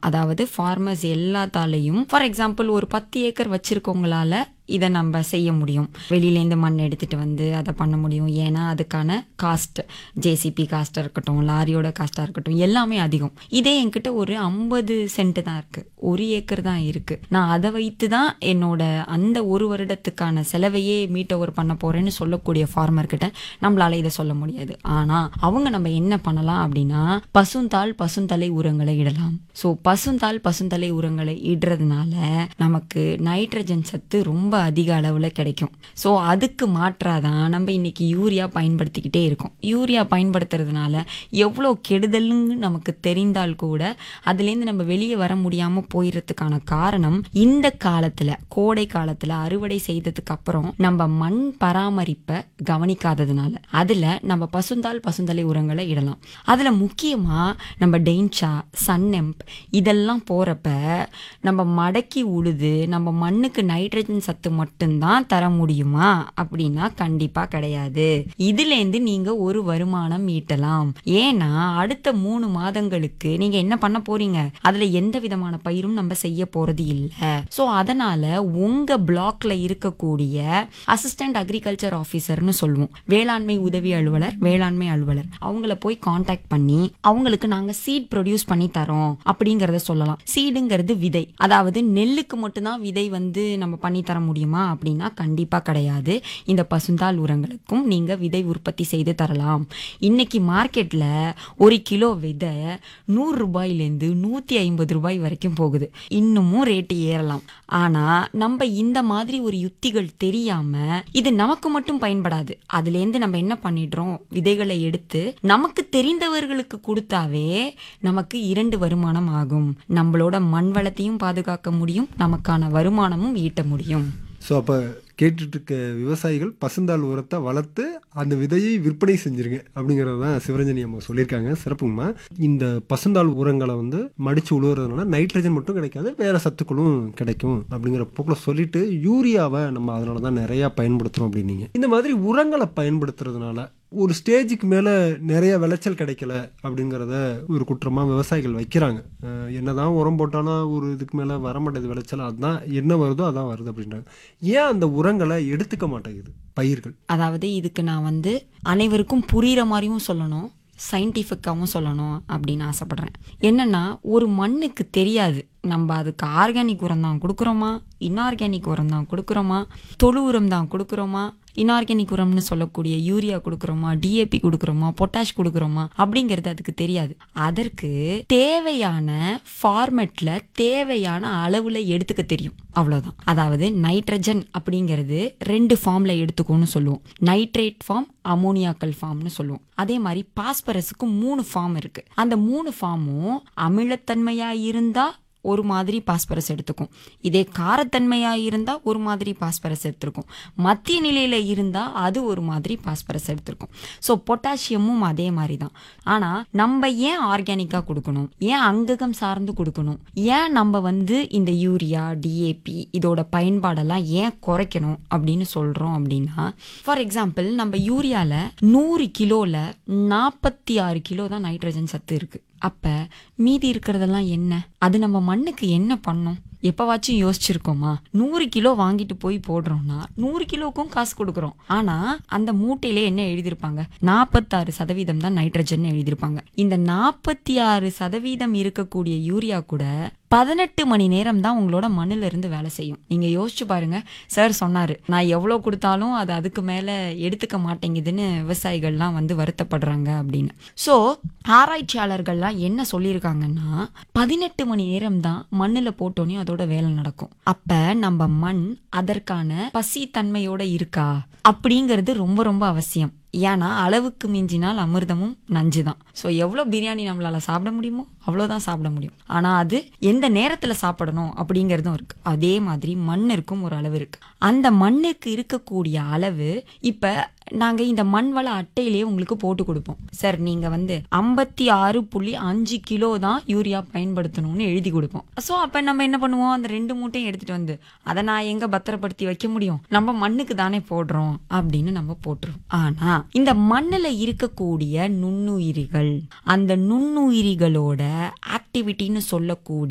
அதாவது farmers எல்லாத்தாலையும் for example ஒரு பத்து ஏக்கர் வச்சிருக்கவங்களால இதை நம்ம செய்ய முடியும் வெளியிலேருந்து மண் எடுத்துட்டு வந்து அதை பண்ண முடியும் ஏன்னா அதுக்கான காஸ்ட் ஜேசிபி காஸ்ட்டாக இருக்கட்டும் லாரியோட காஸ்ட்டாக இருக்கட்டும் எல்லாமே அதிகம் இதே என்கிட்ட ஒரு ஐம்பது சென்ட் தான் இருக்கு ஒரு ஏக்கர் தான் இருக்கு நான் அதை வைத்து தான் என்னோட அந்த ஒரு வருடத்துக்கான செலவையே மீட் ஓவர் பண்ண போறேன்னு சொல்லக்கூடிய ஃபார்மர் கிட்ட நம்மளால இதை சொல்ல முடியாது ஆனா அவங்க நம்ம என்ன பண்ணலாம் அப்படின்னா பசுந்தாள் பசுந்தலை உரங்களை இடலாம் ஸோ பசுந்தாள் பசுந்தலை உரங்களை இடுறதுனால நமக்கு நைட்ரஜன் சத்து ரொம்ப அதிக அளவுல கிடைக்கும் ஸோ அதுக்கு மாற்றாதான் நம்ம இன்னைக்கு யூரியா பயன்படுத்திக்கிட்டே இருக்கோம் யூரியா பயன்படுத்துறதுனால எவ்வளோ கெடுதல்னு நமக்கு தெரிந்தால் கூட அதுலேருந்து நம்ம வெளியே வர முடியாம போயிடுறதுக்கான காரணம் இந்த காலத்துல கோடை காலத்துல அறுவடை செய்ததுக்கு அப்புறம் நம்ம மண் பராமரிப்பை கவனிக்காததுனால அதுல நம்ம பசுந்தாள் பசுந்தலை உரங்களை இடலாம் அதுல முக்கியமா நம்ம டெயின்ஷா சன்னெம்ப் இதெல்லாம் போறப்ப நம்ம மடக்கி உழுது நம்ம மண்ணுக்கு நைட்ரஜன் சத்து மட்டும்தான் தர முடியுமா அப்படின்னா கண்டிப்பா கிடையாது இதுலேருந்து நீங்க ஒரு வருமானம் ஈட்டலாம் ஏன்னா அடுத்த மூணு மாதங்களுக்கு நீங்க என்ன பண்ண போறீங்க அதுல எந்த விதமான பயிரும் நம்ம செய்ய போறது இல்ல சோ அதனால உங்க பிளாக்ல இருக்கக்கூடிய அசிஸ்டன்ட் அக்ரிகல்ச்சர் ஆபீசர்னு சொல்லுவோம் வேளாண்மை உதவி அலுவலர் வேளாண்மை அலுவலர் அவங்கள போய் காண்டாக்ட் பண்ணி அவங்களுக்கு நாங்க சீட் ப்ரொடியூஸ் பண்ணி தரோம் அப்படிங்கறத சொல்லலாம் சீடுங்கிறது விதை அதாவது நெல்லுக்கு மட்டும்தான் விதை வந்து நம்ம பண்ணி தர முடியுமா அப்படின்னா கண்டிப்பா கிடையாது இந்த பசுந்தாள் உரங்களுக்கும் நீங்க விதை உற்பத்தி செய்து தரலாம் இன்னைக்கு மார்க்கெட்ல ஒரு கிலோ விதை நூறு ரூபாயிலேருந்து நூத்தி ஐம்பது ரூபாய் வரைக்கும் போகுது இன்னமும் ரேட்டு ஏறலாம் ஆனா நம்ம இந்த மாதிரி ஒரு யுத்திகள் தெரியாம இது நமக்கு மட்டும் பயன்படாது அதுலேருந்து நம்ம என்ன பண்ணிடுறோம் விதைகளை எடுத்து நமக்கு தெரிந்தவர்களுக்கு கொடுத்தாவே நமக்கு இரண்டு வருமானம் ஆகும் நம்மளோட மண் வளத்தையும் பாதுகாக்க முடியும் நமக்கான வருமானமும் ஈட்ட முடியும் ஸோ அப்போ கேட்டுட்டு இருக்க விவசாயிகள் பசுந்தாள் உரத்தை வளர்த்து அந்த விதையை விற்பனை செஞ்சிருங்க அப்படிங்கிறது தான் சிவரஞ்சனி அம்மா சொல்லியிருக்காங்க சிறப்புங்கம்மா இந்த பசுந்தாள் உரங்களை வந்து மடிச்சு உழுவுறதுனால நைட்ரஜன் மட்டும் கிடைக்காது வேற சத்துக்களும் கிடைக்கும் அப்படிங்கிற போக்கில் சொல்லிட்டு யூரியாவை நம்ம அதனால தான் நிறையா பயன்படுத்துகிறோம் அப்படின்னீங்க இந்த மாதிரி உரங்களை பயன்படுத்துறதுனால ஒரு ஸ்டேஜுக்கு மேலே நிறைய விளைச்சல் கிடைக்கல அப்படிங்கிறத ஒரு குற்றமாக விவசாயிகள் வைக்கிறாங்க அஹ் என்னதான் உரம் போட்டாலும் ஒரு இதுக்கு மேலே வர மாட்டேது விளைச்சல் அதுதான் என்ன வருதோ அதான் வருது அப்படின்றாங்க ஏன் அந்த உரங்களை எடுத்துக்க மாட்டேங்குது பயிர்கள் அதாவது இதுக்கு நான் வந்து அனைவருக்கும் புரிகிற மாதிரியும் சொல்லணும் சயின்டிஃபிக்காகவும் சொல்லணும் அப்படின்னு ஆசைப்படுறேன் என்னன்னா ஒரு மண்ணுக்கு தெரியாது நம்ம அதுக்கு ஆர்கானிக் உரம் தான் கொடுக்குறோமா இன்ஆர்கானிக் உரம் தான் கொடுக்குறோமா தொழு உரம் தான் கொடுக்குறோமா இன்ஆர்கானிக் உரம்னு சொல்லக்கூடிய யூரியா கொடுக்குறோமா டிஏபி கொடுக்குறோமா பொட்டாஷ் கொடுக்குறோமா அப்படிங்கிறது அதுக்கு தெரியாது அதற்கு தேவையான ஃபார்மெட்ல தேவையான அளவுல எடுத்துக்க தெரியும் அவ்வளவுதான் அதாவது நைட்ரஜன் அப்படிங்கிறது ரெண்டு ஃபார்ம்ல எடுத்துக்கோன்னு சொல்லுவோம் நைட்ரேட் ஃபார்ம் அமோனியாக்கல் ஃபார்ம்னு சொல்லுவோம் அதே மாதிரி பாஸ்பரஸுக்கு மூணு ஃபார்ம் இருக்கு அந்த மூணு ஃபார்மும் அமிலத்தன்மையா இருந்தா ஒரு மாதிரி பாஸ்பரஸ் எடுத்துக்கும் இதே காரத்தன்மையா இருந்தா ஒரு மாதிரி பாஸ்பரஸ் எடுத்திருக்கும் மத்திய நிலையில இருந்தா அது ஒரு மாதிரி பாஸ்பரஸ் எடுத்திருக்கும் ஸோ பொட்டாசியமும் அதே மாதிரி தான் ஆனா நம்ம ஏன் ஆர்கானிக்கா கொடுக்கணும் ஏன் அங்ககம் சார்ந்து கொடுக்கணும் ஏன் நம்ம வந்து இந்த யூரியா டிஏபி இதோட பயன்பாடெல்லாம் ஏன் குறைக்கணும் அப்படின்னு சொல்றோம் அப்படின்னா ஃபார் எக்ஸாம்பிள் நம்ம யூரியால நூறு கிலோல நாற்பத்தி ஆறு கிலோ தான் நைட்ரஜன் சத்து இருக்கு அப்ப மீதி இருக்கிறதெல்லாம் என்ன அது நம்ம மண்ணுக்கு என்ன பண்ணும் எப்பவாச்சும் யோசிச்சிருக்கோமா நூறு கிலோ வாங்கிட்டு போய் போடுறோம்னா நூறு கிலோக்கும் காசு கொடுக்குறோம் ஆனா அந்த மூட்டையில என்ன எழுதியிருப்பாங்க நாற்பத்தாறு சதவீதம் தான் நைட்ரஜன் எழுதியிருப்பாங்க இந்த நாற்பத்தி ஆறு சதவீதம் இருக்கக்கூடிய யூரியா கூட பதினெட்டு மணி நேரம் தான் உங்களோட மண்ணுல இருந்து வேலை செய்யும் நீங்க யோசிச்சு பாருங்க சார் சொன்னாரு நான் எவ்வளவு கொடுத்தாலும் அது அதுக்கு மேல எடுத்துக்க மாட்டேங்குதுன்னு விவசாயிகள்லாம் வந்து வருத்தப்படுறாங்க அப்படின்னு சோ ஆராய்ச்சியாளர்கள்லாம் என்ன சொல்லியிருக்காங்கன்னா பதினெட்டு மணி நேரம் தான் மண்ணுல போட்டோன்னே அதோட வேலை நடக்கும் அப்ப நம்ம மண் அதற்கான பசி தன்மையோட இருக்கா அப்படிங்கிறது ரொம்ப ரொம்ப அவசியம் ஏன்னா அளவுக்கு மிஞ்சினால் அமிர்தமும் நஞ்சு தான் ஸோ எவ்வளோ பிரியாணி நம்மளால சாப்பிட முடியுமோ அவ்வளோதான் சாப்பிட முடியும் ஆனால் அது எந்த நேரத்தில் சாப்பிடணும் அப்படிங்கிறதும் இருக்கு அதே மாதிரி மண்ணிற்கும் ஒரு அளவு இருக்கு அந்த மண்ணுக்கு இருக்கக்கூடிய அளவு இப்போ நாங்கள் இந்த மண் வள அட்டையிலேயே உங்களுக்கு போட்டு கொடுப்போம் சார் நீங்கள் வந்து ஐம்பத்தி ஆறு புள்ளி அஞ்சு கிலோ தான் யூரியா பயன்படுத்தணும்னு எழுதி கொடுப்போம் ஸோ அப்போ நம்ம என்ன பண்ணுவோம் அந்த ரெண்டு மூட்டையும் எடுத்துட்டு வந்து அதை நான் எங்கே பத்திரப்படுத்தி வைக்க முடியும் நம்ம மண்ணுக்கு தானே போடுறோம் அப்படின்னு நம்ம போட்டுருவோம் ஆனால் இந்த மண்ணில் இருக்கக்கூடிய நுண்ணுயிரிகள் அந்த நுண்ணுயிரிகளோட ஆக்டிவிட்டின்னு சொல்லக்கூடிய